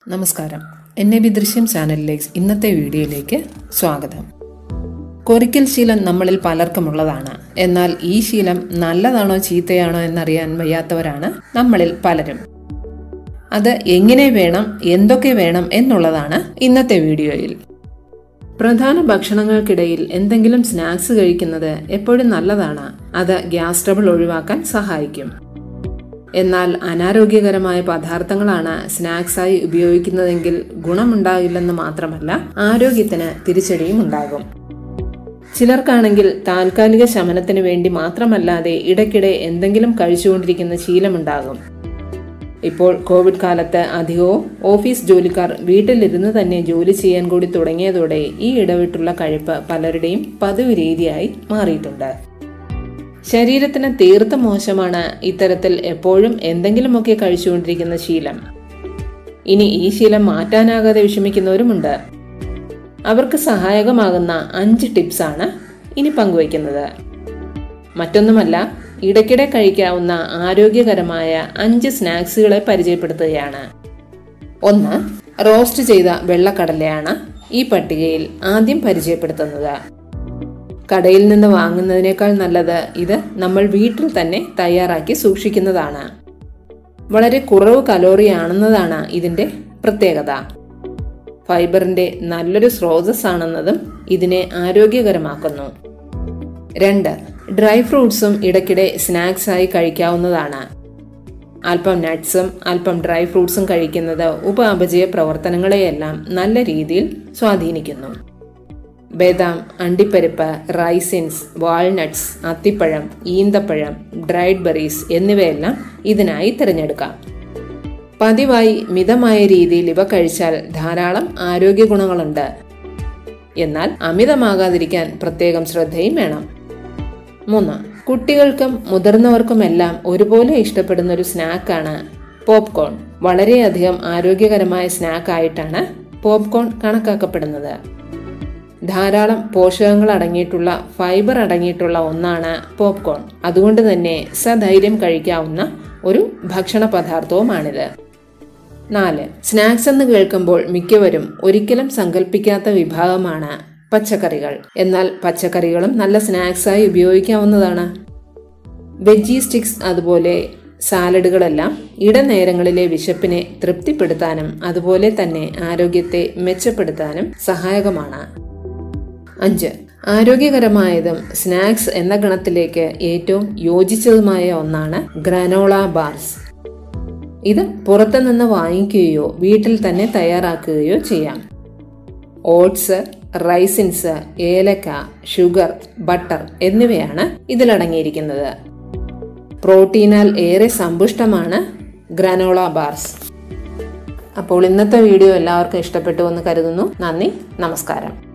നമസ്കാരം N A B ദൃശ്യം ചാനലിലേക്ക് ഇന്നത്തെ വീഡിയോയിലേക്ക് സ്വാഗതം കൊറിക്കൽ ശീലം നമ്മളിൽ പലർക്കുമുള്ളതാണ് എന്നാൽ ഈ ശീലം നല്ലതാണോ ചീത്തയാണോ എന്നറിയാൻ വയ്യാത്തവരാണ് നമ്മളിൽ പലരും അത് എങ്ങനെ വേണം എന്തൊക്കെ വേണം എന്നുള്ളതാണ് ഇന്നത്തെ വീഡിയോയിൽ പ്രധാന ഭക്ഷണങ്ങൾക്കിടയിൽ എന്തെങ്കിലും സ്നാക്സ് കഴിക്കുന്നത് എപ്പോഴും നല്ലതാണ് അത് ഗ്യാസ് ട്രബിൾ ഒഴിവാക്കാൻ സഹായിക്കും എന്നാൽ അനാരോഗ്യകരമായ പദാർത്ഥങ്ങളാണ് സ്നാക്സായി ഉപയോഗിക്കുന്നതെങ്കിൽ ഗുണമുണ്ടാകില്ലെന്ന് മാത്രമല്ല ആരോഗ്യത്തിന് തിരിച്ചടിയും ഉണ്ടാകും ചിലർക്കാണെങ്കിൽ താൽക്കാലിക ശമനത്തിന് വേണ്ടി മാത്രമല്ലാതെ ഇടയ്ക്കിടെ എന്തെങ്കിലും കഴിച്ചുകൊണ്ടിരിക്കുന്ന ശീലമുണ്ടാകും ഇപ്പോൾ കോവിഡ് കാലത്ത് അധികവും ഓഫീസ് ജോലിക്കാർ വീട്ടിലിരുന്ന് തന്നെ ജോലി ചെയ്യാൻ കൂടി തുടങ്ങിയതോടെ ഈ ഇടവിട്ടുള്ള കഴിപ്പ് പലരുടെയും പതിവ് രീതിയായി മാറിയിട്ടുണ്ട് ശരീരത്തിന് തീർത്ത മോശമാണ് ഇത്തരത്തിൽ എപ്പോഴും എന്തെങ്കിലുമൊക്കെ കഴിച്ചുകൊണ്ടിരിക്കുന്ന ശീലം ഇനി ഈ ശീലം മാറ്റാനാകാതെ വിഷമിക്കുന്നവരുമുണ്ട് അവർക്ക് സഹായകമാകുന്ന അഞ്ച് ടിപ്സാണ് ഇനി പങ്കുവയ്ക്കുന്നത് മറ്റൊന്നുമല്ല ഇടയ്ക്കിടെ കഴിക്കാവുന്ന ആരോഗ്യകരമായ അഞ്ച് സ്നാക്സുകളെ പരിചയപ്പെടുത്തുകയാണ് ഒന്ന് റോസ്റ്റ് ചെയ്ത വെള്ളക്കടലയാണ് ഈ പട്ടികയിൽ ആദ്യം പരിചയപ്പെടുത്തുന്നത് കടയിൽ നിന്ന് വാങ്ങുന്നതിനേക്കാൾ നല്ലത് ഇത് നമ്മൾ വീട്ടിൽ തന്നെ തയ്യാറാക്കി സൂക്ഷിക്കുന്നതാണ് വളരെ കുറവ് കലോറി ആണെന്നതാണ് ഇതിന്റെ പ്രത്യേകത ഫൈബറിന്റെ നല്ലൊരു സ്രോതസ്സാണെന്നതും ഇതിനെ ആരോഗ്യകരമാക്കുന്നു രണ്ട് ഡ്രൈ ഫ്രൂട്ട്സും ഇടയ്ക്കിടെ സ്നാക്സായി കഴിക്കാവുന്നതാണ് അല്പം നട്ട്സും അല്പം ഡ്രൈ ഫ്രൂട്ട്സും കഴിക്കുന്നത് ഉപാപചയ പ്രവർത്തനങ്ങളെയെല്ലാം നല്ല രീതിയിൽ സ്വാധീനിക്കുന്നു ബദാം അണ്ടിപ്പരിപ്പ് റൈസിൻസ് വാൾനട്ട്സ് അത്തിപ്പഴം ഈന്തപ്പഴം ഡ്രൈഡ് ബെറീസ് എന്നിവയെല്ലാം ഇതിനായി തിരഞ്ഞെടുക്കാം പതിവായി മിതമായ രീതിയിൽ ഇവ കഴിച്ചാൽ ധാരാളം ആരോഗ്യ ഗുണങ്ങളുണ്ട് എന്നാൽ അമിതമാകാതിരിക്കാൻ പ്രത്യേകം ശ്രദ്ധയും വേണം മൂന്ന് കുട്ടികൾക്കും മുതിർന്നവർക്കുമെല്ലാം ഒരുപോലെ ഇഷ്ടപ്പെടുന്ന ഒരു സ്നാക്കാണ് പോപ്കോൺ വളരെയധികം ആരോഗ്യകരമായ സ്നാക്കായിട്ടാണ് പോപ്കോൺ കണക്കാക്കപ്പെടുന്നത് ധാരാളം പോഷകങ്ങൾ അടങ്ങിയിട്ടുള്ള ഫൈബർ അടങ്ങിയിട്ടുള്ള ഒന്നാണ് പോപ്കോൺ അതുകൊണ്ട് തന്നെ സധൈര്യം കഴിക്കാവുന്ന ഒരു ഭക്ഷണ പദാർത്ഥവുമാണിത് നാല് സ്നാക്സ് എന്ന് കേൾക്കുമ്പോൾ മിക്കവരും ഒരിക്കലും സങ്കല്പിക്കാത്ത വിഭാഗമാണ് പച്ചക്കറികൾ എന്നാൽ പച്ചക്കറികളും നല്ല സ്നാക്സായി ഉപയോഗിക്കാവുന്നതാണ് വെജി സ്റ്റിക്സ് അതുപോലെ സാലഡുകളെല്ലാം ഇടനേരങ്ങളിലെ വിശപ്പിനെ തൃപ്തിപ്പെടുത്താനും അതുപോലെ തന്നെ ആരോഗ്യത്തെ മെച്ചപ്പെടുത്താനും സഹായകമാണ് അഞ്ച് ആരോഗ്യകരമായതും സ്നാക്സ് എന്ന ഗണത്തിലേക്ക് ഏറ്റവും യോജിച്ചതുമായ ഒന്നാണ് ഗ്രാനോള ബാർസ് ഇത് പുറത്തുനിന്ന് വാങ്ങിക്കുകയോ വീട്ടിൽ തന്നെ തയ്യാറാക്കുകയോ ചെയ്യാം ഓട്സ് റൈസിൻസ് ഏലക്ക ഷുഗർ ബട്ടർ എന്നിവയാണ് ഇതിലടങ്ങിയിരിക്കുന്നത് പ്രോട്ടീനാൽ ഏറെ സമ്പുഷ്ടമാണ് ഗ്രാനോള ബാർസ് അപ്പോൾ ഇന്നത്തെ വീഡിയോ എല്ലാവർക്കും ഇഷ്ടപ്പെട്ടു എന്ന് കരുതുന്നു നന്ദി നമസ്കാരം